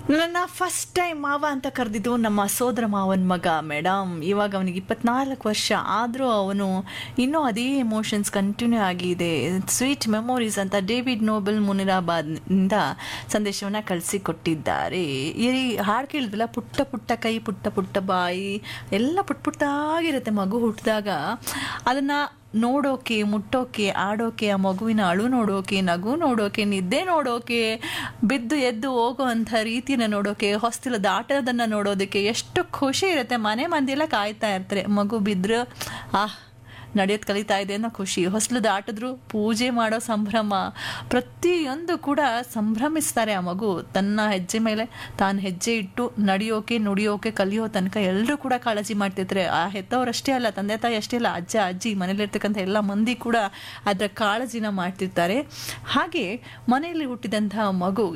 ನನ್ನ first time ಮಾವ ಅಂತ ಕರೆದಿದ್ದು ನಮ್ಮ ಸೋದರ ಮಾವನ ಮಗ ಮೇಡಮ್ ಇವಾಗ ಅವನಿಗೆ ಇಪ್ಪತ್ನಾಲ್ಕು ವರ್ಷ ಆದರೂ ಅವನು ಇನ್ನೂ ಅದೇ ಎಮೋಷನ್ಸ್ ಕಂಟಿನ್ಯೂ ಆಗಿದೆ ಸ್ವೀಟ್ ಮೆಮೊರೀಸ್ ಅಂತ ಡೇವಿಡ್ ನೋಬೆಲ್ ಮುನಿರಾಬಾದ್ನಿಂದ ಸಂದೇಶವನ್ನು ಕಳಿಸಿಕೊಟ್ಟಿದ್ದಾರೆ ಈ ಹಾಡು ಕೇಳಿದ್ರಲ್ಲ ಪುಟ್ಟ ಪುಟ್ಟ ಕೈ ಪುಟ್ಟ ಪುಟ್ಟ ಬಾಯಿ ಎಲ್ಲ ಪುಟ್ಟ ಪುಟ್ಟಾಗಿರುತ್ತೆ ಮಗು ಹುಟ್ಟಿದಾಗ ಅದನ್ನು ನೋಡೋಕೆ ಮುಟ್ಟೋಕೆ ಆಡೋಕೆ ಆ ಮಗುವಿನ ಅಳು ನೋಡೋಕೆ ನಗು ನೋಡೋಕೆ ನಿದ್ದೆ ನೋಡೋಕೆ ಬಿದ್ದು ಎದ್ದು ಹೋಗೋ ಅಂಥ ರೀತಿನ ನೋಡೋಕೆ ಹೊಸ್ತಿಲದ ಆಟದನ್ನು ನೋಡೋದಕ್ಕೆ ಎಷ್ಟು ಖುಷಿ ಇರುತ್ತೆ ಮನೆ ಮಂದಿ ಎಲ್ಲ ಕಾಯ್ತಾ ಇರ್ತಾರೆ ಮಗು ಬಿದ್ದರೆ ಆಹ್ ನಡೆಯೋದು ಕಲಿತಾ ಇದೆ ಅನ್ನೋ ಖುಷಿ ಹೊಸ್ಲು ದಾಟಿದ್ರು ಪೂಜೆ ಮಾಡೋ ಸಂಭ್ರಮ ಪ್ರತಿಯೊಂದು ಕೂಡ ಸಂಭ್ರಮಿಸ್ತಾರೆ ಆ ಮಗು ತನ್ನ ಹೆಜ್ಜೆ ಮೇಲೆ ತಾನು ಹೆಜ್ಜೆ ಇಟ್ಟು ನಡೆಯೋಕೆ ನುಡಿಯೋಕೆ ಕಲಿಯೋ ತನಕ ಎಲ್ಲರೂ ಕೂಡ ಕಾಳಜಿ ಮಾಡ್ತಿರ್ತಾರೆ ಆ ಹೆತ್ತವರಷ್ಟೇ ಅಲ್ಲ ತಂದೆ ತಾಯಿ ಅಷ್ಟೇ ಅಲ್ಲ ಅಜ್ಜ ಅಜ್ಜಿ ಮನೇಲಿರ್ತಕ್ಕಂಥ ಎಲ್ಲ ಮಂದಿ ಕೂಡ ಅದರ ಕಾಳಜಿನ ಮಾಡ್ತಿರ್ತಾರೆ ಹಾಗೆ ಮನೆಯಲ್ಲಿ ಹುಟ್ಟಿದಂತಹ ಮಗು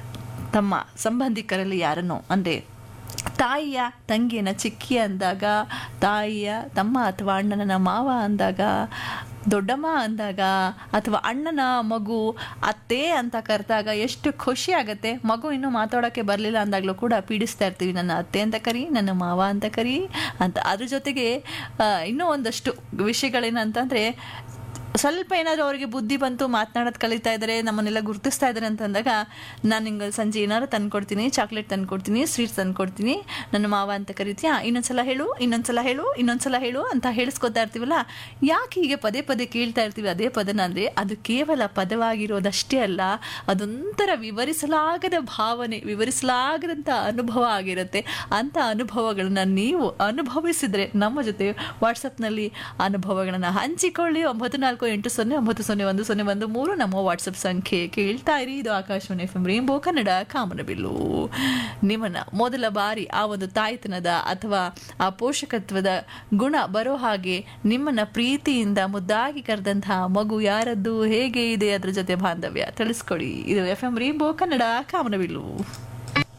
ತಮ್ಮ ಸಂಬಂಧಿಕರಲ್ಲಿ ಯಾರನ್ನೋ ಅಂದರೆ ತಾಯಿಯ ತಂಗಿಯನ್ನ ಚಿಕ್ಕಿ ಅಂದಾಗ ತಾಯಿಯ ತಮ್ಮ ಅಥವಾ ಅಣ್ಣನ ಮಾವ ಅಂದಾಗ ದೊಡ್ಡಮ್ಮ ಅಂದಾಗ ಅಥವಾ ಅಣ್ಣನ ಮಗು ಅತ್ತೆ ಅಂತ ಕರೆದಾಗ ಎಷ್ಟು ಖುಷಿ ಆಗುತ್ತೆ ಮಗು ಇನ್ನೂ ಮಾತಾಡೋಕ್ಕೆ ಬರಲಿಲ್ಲ ಅಂದಾಗಲೂ ಕೂಡ ಪೀಡಿಸ್ತಾ ಇರ್ತೀವಿ ನನ್ನ ಅತ್ತೆ ಅಂತ ಕರಿ ನನ್ನ ಮಾವ ಅಂತ ಕರಿ ಅಂತ ಅದ್ರ ಜೊತೆಗೆ ಆ, ಇನ್ನೂ ಒಂದಷ್ಟು ವಿಷಯಗಳೇನಂತಂದರೆ ಸ್ವಲ್ಪ ಏನಾದರೂ ಅವರಿಗೆ ಬುದ್ಧಿ ಬಂತು ಮಾತನಾಡೋದು ಕಲಿತಾ ಇದ್ದಾರೆ ನಮ್ಮನ್ನೆಲ್ಲ ಗುರುತಿಸ್ತಾ ಇದ್ದಾರೆ ಅಂತಂದಾಗ ನಾನು ನಿಂಗೆ ಸಂಜೆ ಏನಾದ್ರು ತಂದ್ಕೊಡ್ತೀನಿ ಚಾಕ್ಲೇಟ್ ತಂದ್ಕೊಡ್ತೀನಿ ಸ್ವೀಟ್ಸ್ ತಂದ್ಕೊಡ್ತೀನಿ ನನ್ನ ಮಾವ ಅಂತ ಕರಿತೀಯಾ ಇನ್ನೊಂದ್ಸಲ ಹೇಳು ಇನ್ನೊಂದ್ಸಲ ಹೇಳು ಇನ್ನೊಂದ್ಸಲ ಹೇಳು ಅಂತ ಹೇಳಿಸ್ಕೊತಾ ಇರ್ತೀವಲ್ಲ ಯಾಕೆ ಹೀಗೆ ಪದೇ ಪದೇ ಕೇಳ್ತಾ ಇರ್ತೀವಿ ಅದೇ ಪದನ ಅಂದರೆ ಅದು ಕೇವಲ ಪದವಾಗಿರೋದಷ್ಟೇ ಅಲ್ಲ ಅದೊಂಥರ ವಿವರಿಸಲಾಗದ ಭಾವನೆ ವಿವರಿಸಲಾಗದಂಥ ಅನುಭವ ಆಗಿರುತ್ತೆ ಅಂಥ ಅನುಭವಗಳನ್ನ ನೀವು ಅನುಭವಿಸಿದರೆ ನಮ್ಮ ಜೊತೆ ವಾಟ್ಸಪ್ನಲ್ಲಿ ಅನುಭವಗಳನ್ನು ಹಂಚಿಕೊಳ್ಳಿ ಒಂಬತ್ತು ನಾಲ್ಕು ಎಂಟು ಸೊನ್ನೆ ಒಂಬತ್ತು ಸೊನ್ನೆ ಒಂದು ಸೊನ್ನೆ ಒಂದು ಮೂರು ನಮ್ಮ ವಾಟ್ಸಪ್ ಸಂಖ್ಯೆ ಕೇಳ್ತಾ ಇರಿ ಇದು Akashvani F M rainbow Kannada ಕಾಮನಬಿಲ್ಲು ನಿಮ್ಮನ್ನ ಮೊದಲ ಬಾರಿ ಆ ಒಂದು ತಾಯ್ತನದ ಅಥವಾ ಆ ಪೋಷಕತ್ವದ ಗುಣ ಬರೋ ಹಾಗೆ ನಿಮ್ಮನ್ನ ಪ್ರೀತಿಯಿಂದ ಮುದ್ದಾಗಿ ಕರೆದಂತಹ ಮಗು ಯಾರದ್ದು ಹೇಗೆ ಇದೆ ಅದ್ರ ಜೊತೆ ಬಾಂಧವ್ಯ ತಿಳಿಸ್ಕೊಡಿ ಇದು ಎಫ್ ಎಂ ರೇಂಬೋ ಕನ್ನಡ ಕಾಮನಬಿಲ್ಲು